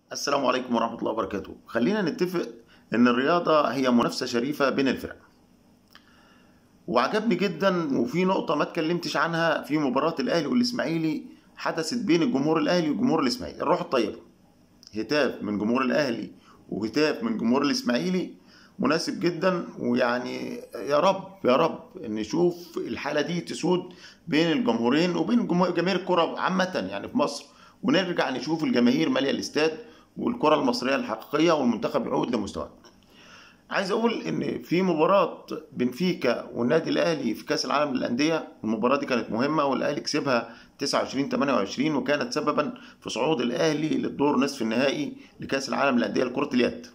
السلام عليكم ورحمة الله وبركاته خلينا نتفق ان الرياضة هي منافسة شريفة بين الفرق وعجبني جدا وفي نقطة ما اتكلمتش عنها في مباراة الاهلي والاسماعيلي حدثت بين الجمهور الاهلي والجمهور الاسماعيلي الروح الطيبة هتاف من جمهور الاهلي وهتاف من جمهور الاسماعيلي مناسب جدا ويعني يا رب يا رب ان نشوف الحالة دي تسود بين الجمهورين وبين جمهور- جماهير الكرة عامة يعني في مصر ونرجع نشوف الجماهير مالية الاستاد والكرة المصرية الحقيقية والمنتخب يعود لمستواه. عايز اقول ان في مباراة بنفيكا والنادي الاهلي في كاس العالم للاندية المباراة دي كانت مهمة والاهلي كسبها 29 28 وكانت سببا في صعود الاهلي للدور نصف النهائي لكاس العالم للاندية لكرة اليد.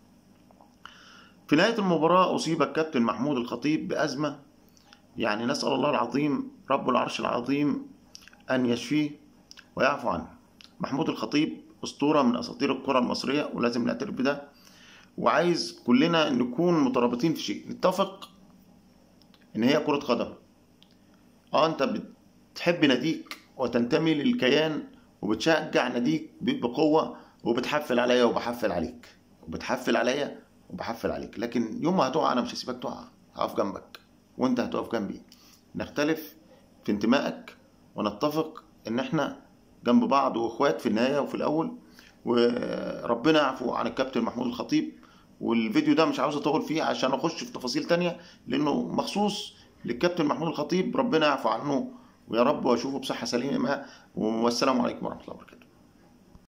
في نهاية المباراة أصيب الكابتن محمود الخطيب بأزمة يعني نسأل الله العظيم رب العرش العظيم أن يشفيه ويعفو عنه محمود الخطيب أسطورة من أساطير الكرة المصرية ولازم نعترف بده وعايز كلنا نكون مترابطين في شيء نتفق إن هي كرة قدم اه انت بتحب ناديك وتنتمي للكيان وبتشجع ناديك بقوة وبتحفل عليا وبحفل عليك وبتحفل عليا وبحفل عليك لكن يوم ما هتقع انا مش هسيبك تقع هقف جنبك وانت هتقف جنبي نختلف في انتمائك ونتفق ان احنا جنب بعض واخوات في النهاية وفي الاول وربنا يعفو عن الكابتن محمود الخطيب والفيديو ده مش عاوز اطول فيه عشان اخش في تفاصيل تانية لانه مخصوص للكابتن محمود الخطيب ربنا يعفو عنه ويا رب واشوفه بصحة سليمة والسلام عليكم ورحمة الله وبركاته